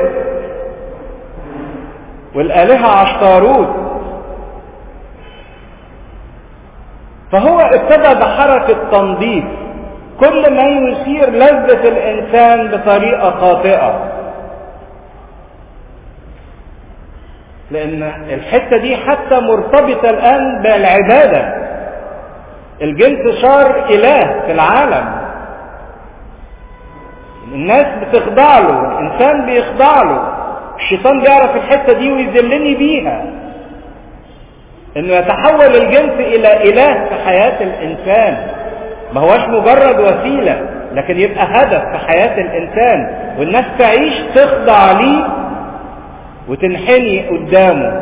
والآلهة عشتاروت فهو ابتدى بحركة تنظيف كل ما يثير لذة الإنسان بطريقة خاطئة لأن الحتة دي حتى مرتبطة الآن بالعبادة الجنس صار إله في العالم الناس بتخضع له الإنسان بيخضع له الشيطان بيعرف الحتة دي ويذلني بيها انه يتحول الجنس الى اله في حياة الانسان ما هوش مجرد وسيلة لكن يبقى هدف في حياة الانسان والناس تعيش تخضع ليه وتنحني قدامه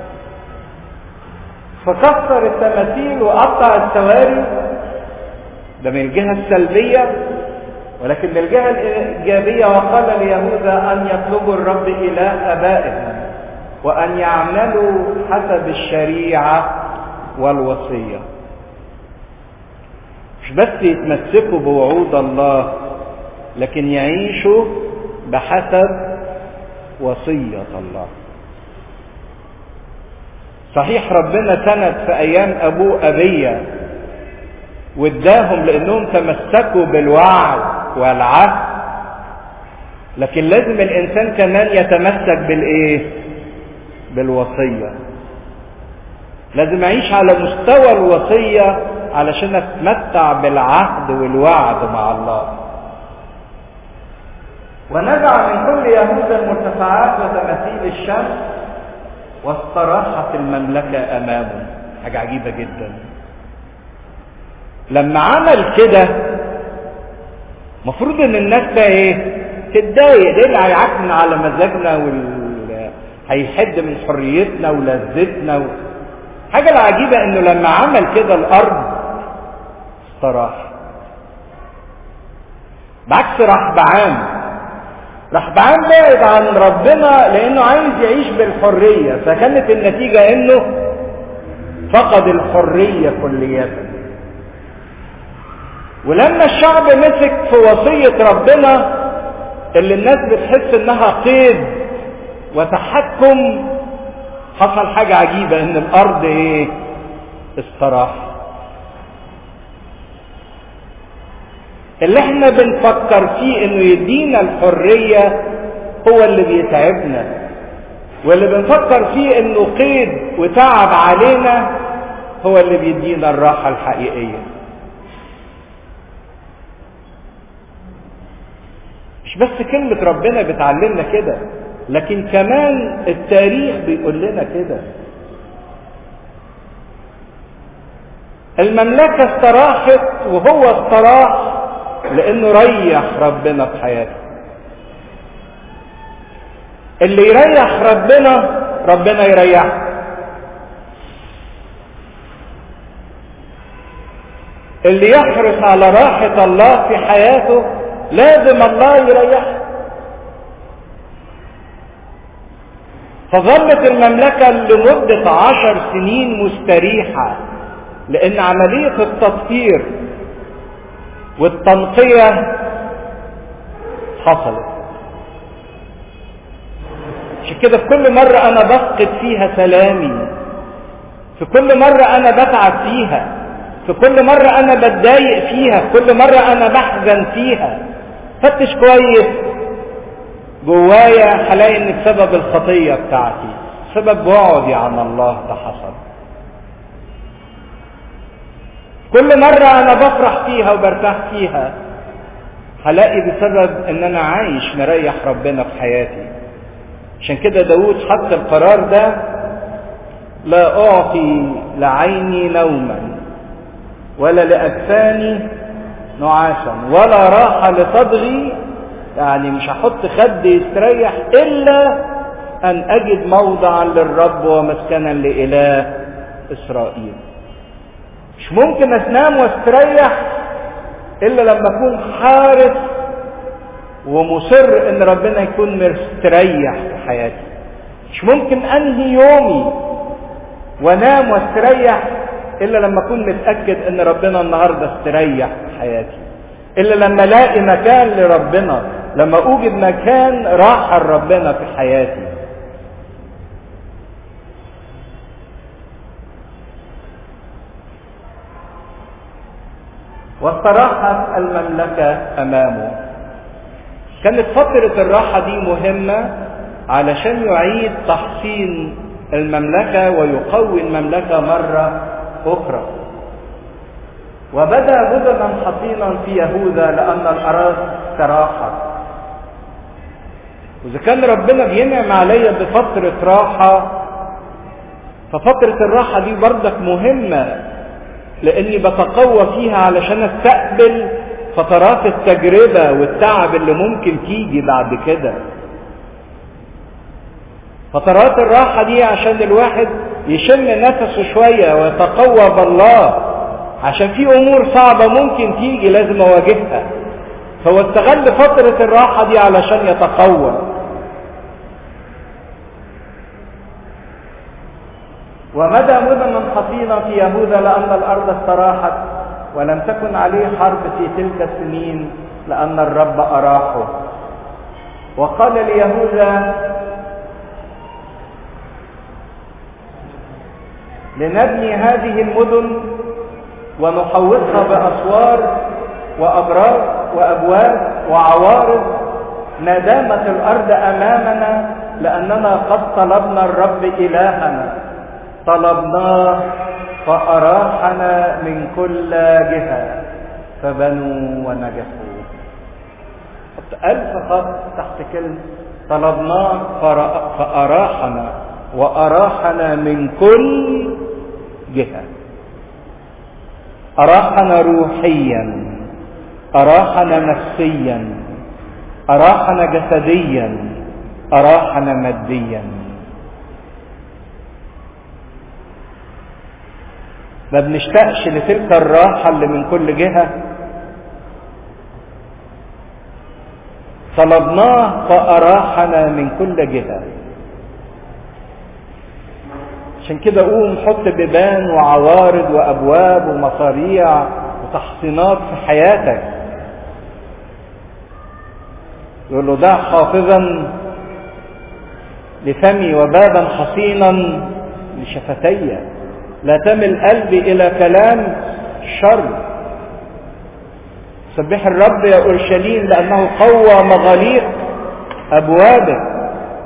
فكسر التماثيل وقطع السواري ده من الجهة السلبية ولكن من الجهة الإيجابية وقال ليهوذا أن يطلبوا الرب إله آبائهم وأن يعملوا حسب الشريعة والوصية مش بس يتمسكوا بوعود الله لكن يعيشوا بحسب وصية الله صحيح ربنا سند في أيام أبوه أبية واداهم لأنهم تمسكوا بالوعد والعهد لكن لازم الإنسان كمان يتمسك بالإيه؟ بالوصية لازم أعيش على مستوى الوصية علشان أتمتع بالعهد والوعد مع الله ونزع من كل يهوذا المرتفعات وتماثيل الشمس واستراحت المملكة أمامه حاجة عجيبة جدا لما عمل كده مفروض ان الناس بقى ايه تتضايق ليه اللي هيعكنن على مزاجنا وال هيحد من حريتنا ولذتنا و... حاجة العجيبة انه لما عمل كده الارض استراح بعكس رحبعام راح بعد بعد عن ربنا لانه عايز يعيش بالحرية فكانت النتيجة انه فقد الحرية كلية ولما الشعب مسك في وصية ربنا اللي الناس بتحس انها قيد وتحكم حصل حاجة عجيبة ان الارض ايه استراح اللي احنا بنفكر فيه انه يدينا الحرية هو اللي بيتعبنا واللي بنفكر فيه انه قيد وتعب علينا هو اللي بيدينا الراحة الحقيقية مش بس كلمة ربنا بتعلمنا كده لكن كمان التاريخ بيقول لنا كده المملكة استراحت وهو استراح لانه ريح ربنا في حياته اللي يريح ربنا ربنا يريحه اللي يحرص على راحة الله في حياته لازم الله يريحه فظلت المملكة لمدة عشر سنين مستريحة لأن عملية التطهير والتنقية حصلت عشان كده في كل مرة أنا بفقد فيها سلامي في كل مرة أنا بتعب فيها في كل مرة أنا بتضايق فيها في كل مرة أنا بحزن فيها فتش كويس جوايا هلاقي ان بسبب الخطيه بتاعتي سبب بعدي عن الله ده حصل كل مرة أنا بفرح فيها وبرتاح فيها هلاقي بسبب إن أنا عايش مريح ربنا في حياتي عشان كده داود حط القرار ده لا أعطي لعيني نوما ولا لأجفاني نعاسا ولا راحة لصدغي يعني مش هحط خد يستريح إلا أن أجد موضعا للرب ومسكنا لإله إسرائيل مش ممكن أنام واستريح إلا لما أكون حارس ومصر إن ربنا يكون مستريح في حياتي مش ممكن أنهي يومي وانام واستريح الا لما اكون متاكد ان ربنا النهارده استريح في حياتي الا لما الاقي مكان لربنا لما اوجد مكان راحه لربنا في حياتي واستراحت المملكه امامه كانت فتره الراحه دي مهمه علشان يعيد تحصين المملكه ويقوي المملكه مره أخرى وبدا مدنا حصينا في يهوذا لأن الأراضي استراحت وإذا كان ربنا بينعم عليا بفترة راحة ففترة الراحة دي بردك مهمة لأني بتقوى فيها علشان استقبل فترات التجربة والتعب اللي ممكن تيجي بعد كده فترات الراحة دي عشان الواحد يشم نفسه شوية ويتقوى بالله عشان في أمور صعبة ممكن تيجي لازم أواجهها فهو استغل فترة الراحة دي علشان يتقوى ومدى مدنا حصينا في يهوذا لأن الأرض استراحت ولم تكن عليه حرب في تلك السنين لأن الرب أراحه وقال ليهوذا لنبني هذه المدن ونحوطها بأسوار وأبراج وأبواب وعوارض ما دامت الأرض أمامنا لأننا قد طلبنا الرب إلهنا طلبناه فأراحنا من كل جهة فبنوا ونجحوا حط ألف خط تحت كلمة طلبناه فأراحنا وأراحنا من كل جهة أراحنا روحيا أراحنا نفسيا أراحنا جسديا أراحنا ماديا ما بنشتاقش لتلك الراحة اللي من كل جهة طلبناه فأراحنا من كل جهة عشان كده قوم حط بيبان وعوارض وأبواب ومصاريع وتحصينات في حياتك يقول له دع حافظا لفمي وبابا حصينا لشفتي لا تمل قلبي إلى كلام شر سبح الرب يا أورشليم لأنه قوى مغاليق أبوابه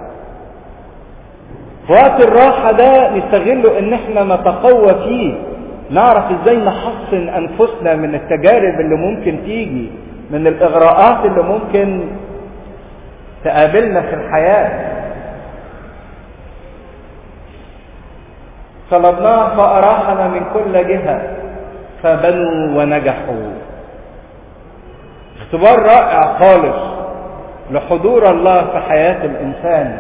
وقت الراحة ده نستغله إن إحنا نتقوى فيه نعرف إزاي نحصن أنفسنا من التجارب اللي ممكن تيجي من الإغراءات اللي ممكن تقابلنا في الحياة طلبناه فأراحنا من كل جهة فبنوا ونجحوا اختبار رائع خالص لحضور الله في حياة الإنسان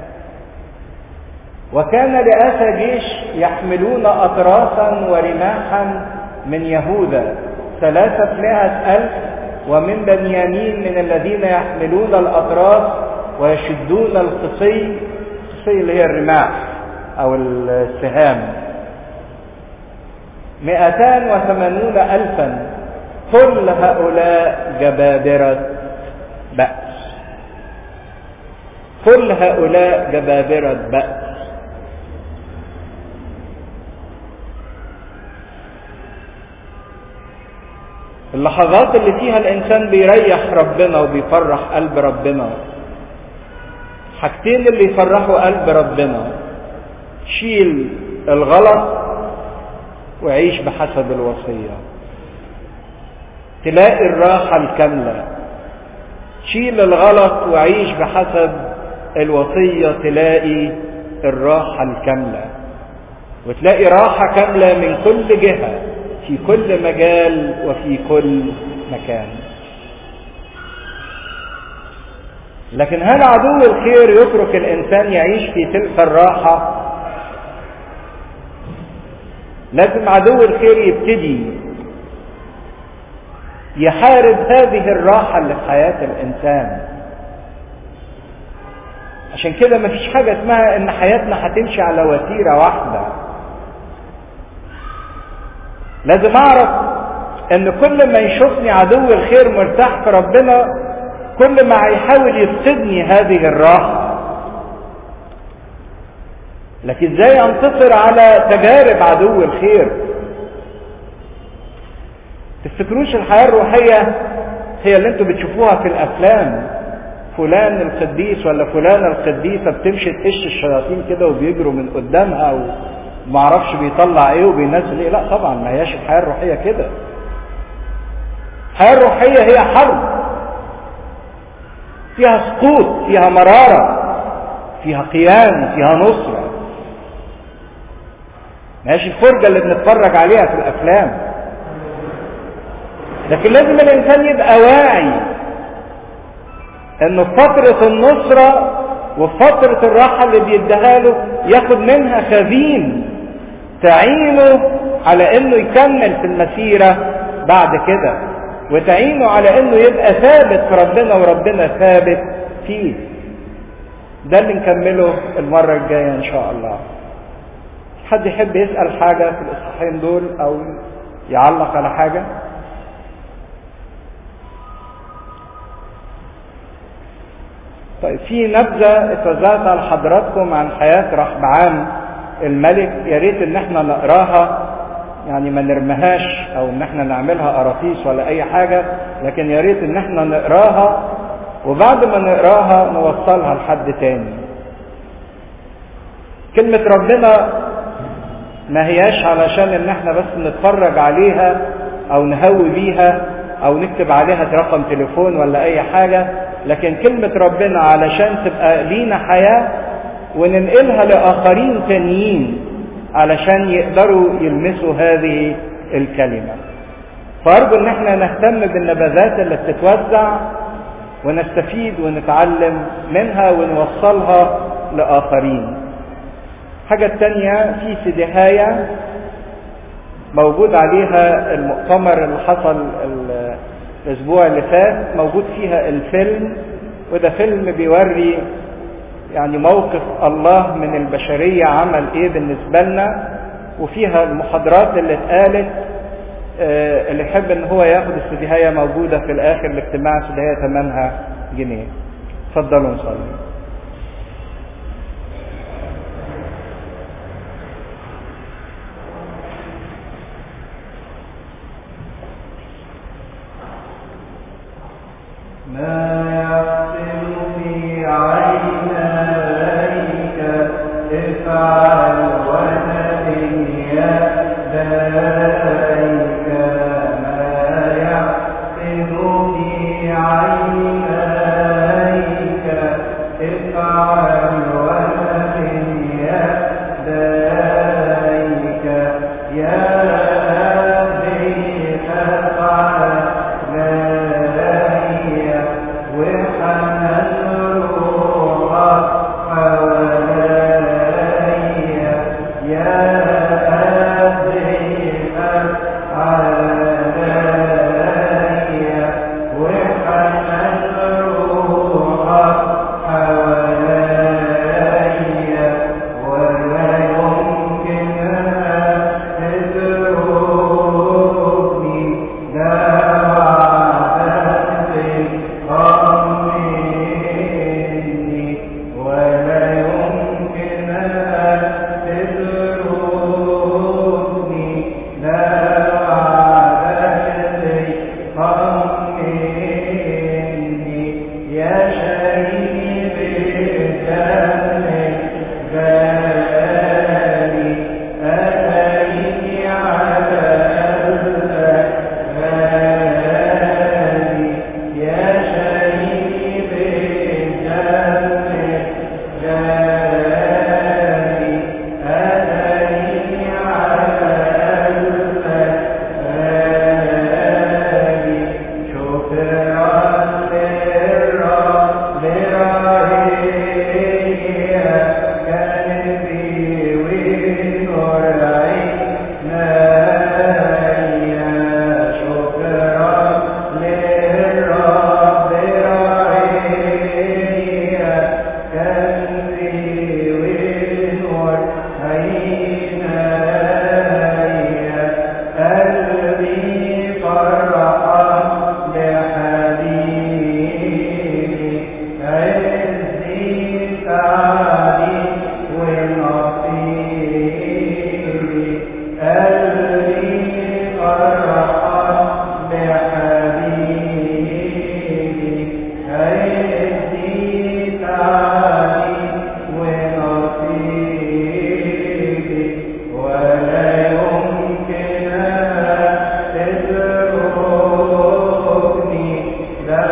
وكان رئاسة جيش يحملون أطراسا ورماحا من يهوذا ثلاثة ألف ومن بنيامين من الذين يحملون الأطراس ويشدون القصي القصي اللي هي الرماح أو السهام مئتان وثمانون ألفا كل هؤلاء جبابرة بأس كل هؤلاء جبابرة بأس اللحظات اللي فيها الإنسان بيريح ربنا وبيفرح قلب ربنا حاجتين اللي يفرحوا قلب ربنا شيل الغلط وعيش بحسب الوصية تلاقي الراحة الكاملة شيل الغلط وعيش بحسب الوصية تلاقي الراحة الكاملة وتلاقي راحة كاملة من كل جهة في كل مجال وفي كل مكان لكن هل عدو الخير يترك الانسان يعيش في تلك الراحه لازم عدو الخير يبتدي يحارب هذه الراحه اللي في حياه الانسان عشان كده مفيش حاجه اسمها ان حياتنا هتمشي على وتيره واحده لازم اعرف ان كل ما يشوفني عدو الخير مرتاح في ربنا كل ما هيحاول يفقدني هذه الراحة لكن ازاي انتصر على تجارب عدو الخير تفتكروش الحياة الروحية هي اللي انتوا بتشوفوها في الافلام فلان القديس ولا فلانة القديسة بتمشي تقش الشياطين كده وبيجروا من قدامها ومعرفش بيطلع ايه وبينزل ايه لا طبعا ما هياش الحياة الروحية كده الحياة الروحية هي حرب فيها سقوط فيها مرارة فيها قيام فيها نصرة ماشي الفرجة اللي بنتفرج عليها في الأفلام لكن لازم الإنسان يبقى واعي إنه في فترة النصرة وفي فترة الراحة اللي بيديها له ياخد منها خزين تعينه على إنه يكمل في المسيرة بعد كده وتعينه على انه يبقى ثابت في ربنا وربنا ثابت فيه ده اللي نكمله المرة الجاية ان شاء الله حد يحب يسأل حاجة في الاصحاحين دول او يعلق على حاجة طيب في نبذة اتوزعت على حضراتكم عن حياة رحبعام الملك يا ريت ان احنا نقراها يعني ما نرميهاش او ان احنا نعملها قراطيس ولا اي حاجة لكن يا ريت ان احنا نقراها وبعد ما نقراها نوصلها لحد تاني كلمة ربنا ما هياش علشان ان احنا بس نتفرج عليها او نهوي بيها او نكتب عليها رقم تليفون ولا اي حاجة لكن كلمة ربنا علشان تبقى لينا حياة وننقلها لاخرين تانيين علشان يقدروا يلمسوا هذه الكلمة فأرجو ان احنا نهتم بالنبذات اللي بتتوزع ونستفيد ونتعلم منها ونوصلها لآخرين حاجة تانية في سدهاية موجود عليها المؤتمر اللي حصل الأسبوع اللي فات موجود فيها الفيلم وده فيلم بيوري يعني موقف الله من البشرية عمل ايه بالنسبة لنا وفيها المحاضرات اللي اتقالت آه اللي يحب ان هو ياخد السديهية موجودة في الاخر الاجتماع السديهية ثمنها جنيه اتفضلوا نصلي ما يحسن في عينيك افعل ولئن يديك ما يحسن في عينيك افعل ولئن يديك يا أبي افعل لي وحنان روحك حوالي يا أبي علي وحنان روحك حوالي ولا يمكن تتركني لا وعدتك مني ولا يمكن تتركني لا وعدتك مني يا شريك الجنة غالي أتيني على قلبك غالي يا شريك الجنة غالي أتيني على قلبك غالي شكرا للرب لرعيه قلبي ونور عينيا شكرا للرب لرعيه قلبي ونور عينيا قلبي فرحان بحبيبي عزي سعدي ونصيبي قلبي فرحان بحبيبي عزي سعدي ونصيبي ولا يمكن تتركني لا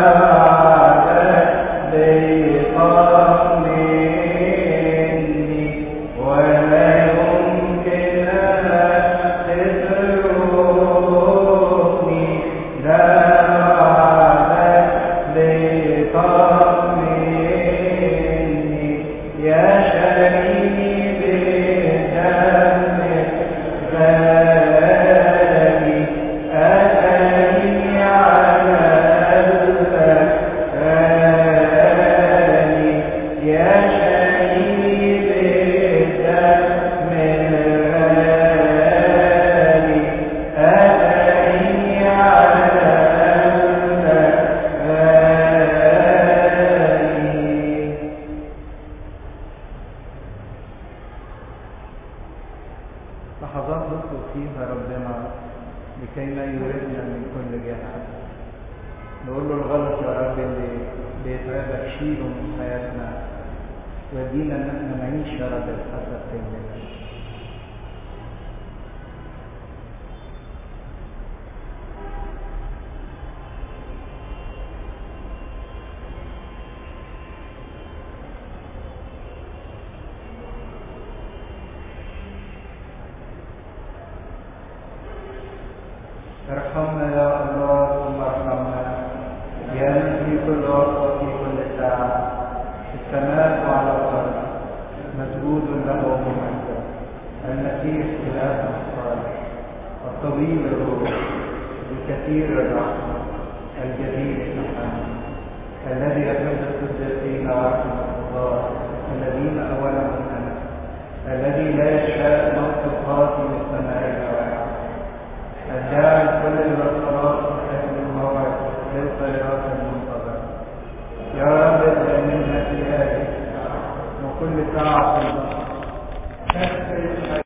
بيطمني ولا يمكن تتركني لا بيطمني يا شريك بالدم غالي أتاني على قلبك غالي يا شريك بالدم غالي أتاني على قلبك غالي لحظات نطلب فيها ربنا لكي ما يوردنا من كل جهة نقول له الغلط يا رب اللي بيتعبك شيله من حياتنا ودينا ان احنا نعيش يا رب الحسب كلمتك ارحمنا يا الله ثم ارحمنا يا من في كل وقت وفي كل ساعة في السماء وعلى الأرض مسجود له ومحبة المسيح إلهنا الصالح الطويل الروح الكثير الرحمة الجديد الحمد الذي يحب الصديقين ورحمة الله الذين أولهم أنا الذي لا يشاء موت الخاطئ من السماء الأواعي الداعي كل إلى الصلاة وحفظ الموعد للخيرات المنتظرة يا رب ادعمنا في هذه وكل ساعة في البحر